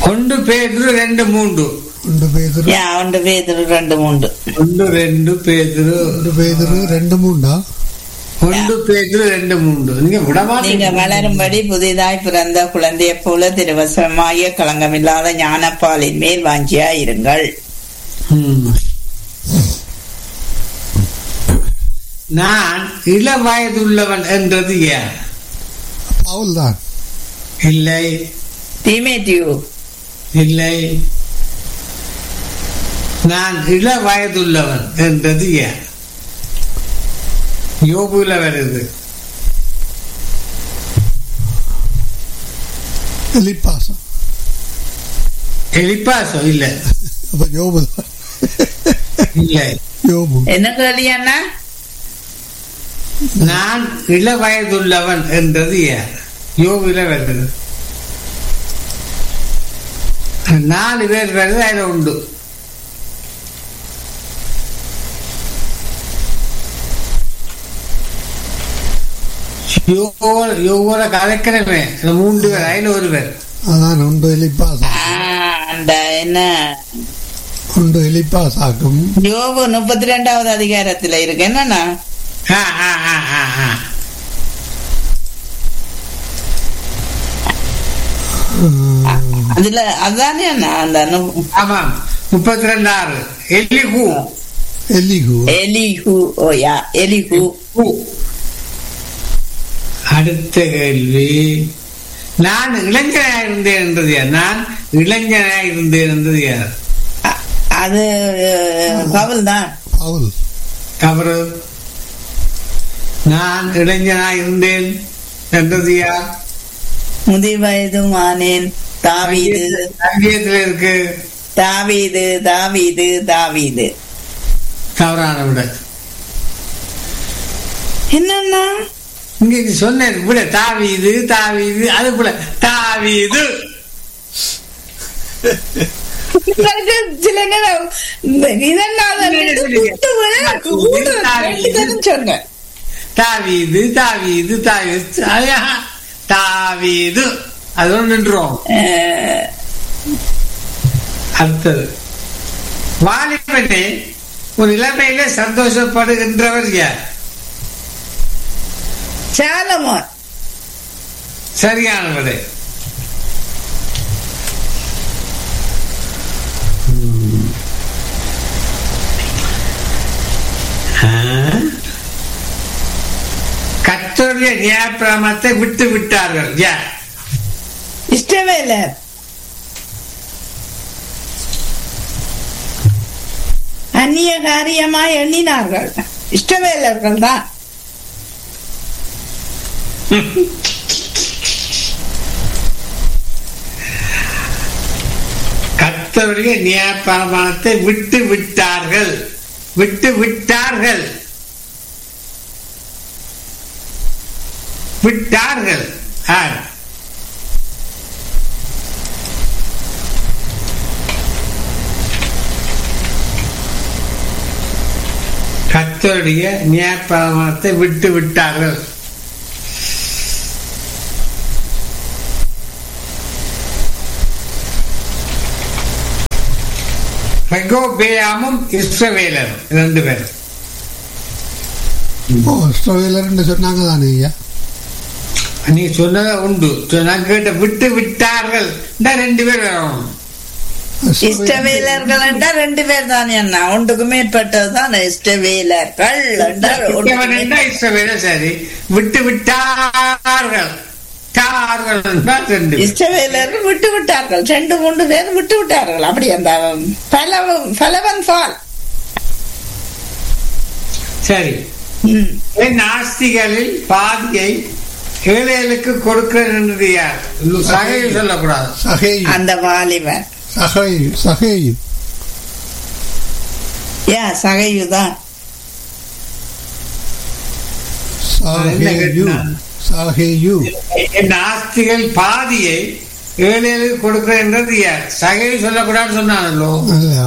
ஒன்று பேதுரு ரெண்டு மூன்று ஒன்று பேதுரு யா ஒன்று பேதுரு ரெண்டு மூன்று ஒன்று ரெண்டு பேதுரு ஒன்று பேதுரு ரெண்டு மூண்டா ஒன்று பேதுரு ரெண்டு மூன்று நீங்க நீங்க விடமாட்டீங்க வளரும்படி புதிதாய் பிறந்த குழந்தையைப் போல திருவசமாகிய களங்கமில்லாத ஞானப்பாலின் மேல் வாஞ்சியா இருங்கள் ம். நான் இள வயதுள்ளவன் என்றது ஏன் பவுல் தான் இல்லை தீமேத்தியூ இல்லை நான் இள வயதுள்ளவன் என்றது ஏன் யோபுல வருது எலிப்பாசம் எலிப்பாசம் இல்லை அப்ப யோபு தான் இல்லை யோபு என்ன கேள்வி அண்ணா நான் இள வயதுள்ளவன் என்றது யார் யோகில வருது நாலு பேர் வருது அதில் உண்டு யோகோட- யோகோட கலக்கிறமே இந்த மூன்று பேர் அதில் ஒரு பேர் அதான் ஒன்று எலிப்பாசம் ஆ, அந்த என்ன ஒன்று எலிப்பாசாக்கும் யோபு முப்பத்தி ரெண்டாவது அதிகாரத்துல இருக்கு என்னன்னா ஆ, ஆ, ஆ, ஆ, ஆ. அதுல அதானே அண்ணா அந்த நு- ஆமாம் முப்பத்தி ரெண்டு ஆறு எல்லிஹூ எலிகு எலிஹு ஓயா எலிஹு ஹூ. அடுத்த கேள்வி நான் இளைஞனாக இருந்தேன் என்றது யார் நான் இளைஞனாக இருந்தேன் என்றது யார் அ- அது பவுல் தான் பவுல் தவறு நான் இளைஞனாக இருந்தேன் என்றது யார் முதி வயதும் ஆனேன் தாவீது சங்கீதத்தில் இருக்கு தாவீது தாவீது தாவீது தவறான விட என்னன்னா இங்க இது சொன்னேன் விட தாவீது தாவீது அது போல தாவீது உங்களுக்கு சில நேரம் இந்த இதெல்லாம் வந்து கூட்டு விழா, கூட்டு வேண்டியதுன்னு சொன்னேன் தாவீது தாவீது தாவீது ஐயா, தாவீது அதோட நின்றோம் அஹ், அடுத்தது வாலிபனே ஒரு இளமையில சந்தோஷப்படுகின்றவர் யார் சாலமோன் சரியான விடை கத்தருடைய நியாயப்பிரமத்தை விட்டு விட்டார்கள் யார் இஷ்டவேலர் அந்நிய காரியமாய் எண்ணினார்கள் இஷ்டவேலர்கள் தான் கத்தருடைய நியாயப்பிரமாணத்தை விட்டு விட்டார்கள் விட்டு விட்டார்கள் விட்டார்கள் யார் கத்தருடைய நியாயப்பிரமாணத்தை விட்டு விட்டார்கள் ரெகோபேயாமும் இஸ்ரவேலரும் ரெண்டு பேரும் ஓ ஸ்டோவேலர்னு சொன்னாங்க தானே ஐயா நீ சொன்னதை உண்டு நான் கேட்ட விட்டு விட்டார்கள் இந்த ரெண்டு பேர் வரணும் இஷ்டவேலர்கள் என்றால் ரெண்டு பேர் தான் என்ன ஒன்றுக்கு மேற்பட்டது தான் இஷ்டவேலர்கள் என்றால் ஒன்றுக்கு விட்டவன் என்றால் இஸ்ரவேலர் சரி விட்டு விட்டார்கள் டார்கள் என்றால் ரெண்டு பேர். இஷ்டவேலர்கள் விட்டு விட்டார்கள் ரெண்டு மூன்று பேர் விட்டு விட்டார்கள் அப்படி அந்த பலவன் பலவன் ஃபால் சரி ம். என் ஆஸ்திகளில் பாதியை ஏழைகளுக்கு கொடுக்கிறேன் என்றது யார் சகையில் சொல்லக்கூடாது சகேயு அந்த வாலிபன் சகேயு சகேயு யா சகையுதான் சகேயு சகேயு என் ஆஸ்திகள் பாதியை ஏழைகளுக்கு கொடுக்கிறேன் என்றது யார் சகையில் சொல்லக்கூடாதுன்னு சொன்னானല്ലോ அல்ல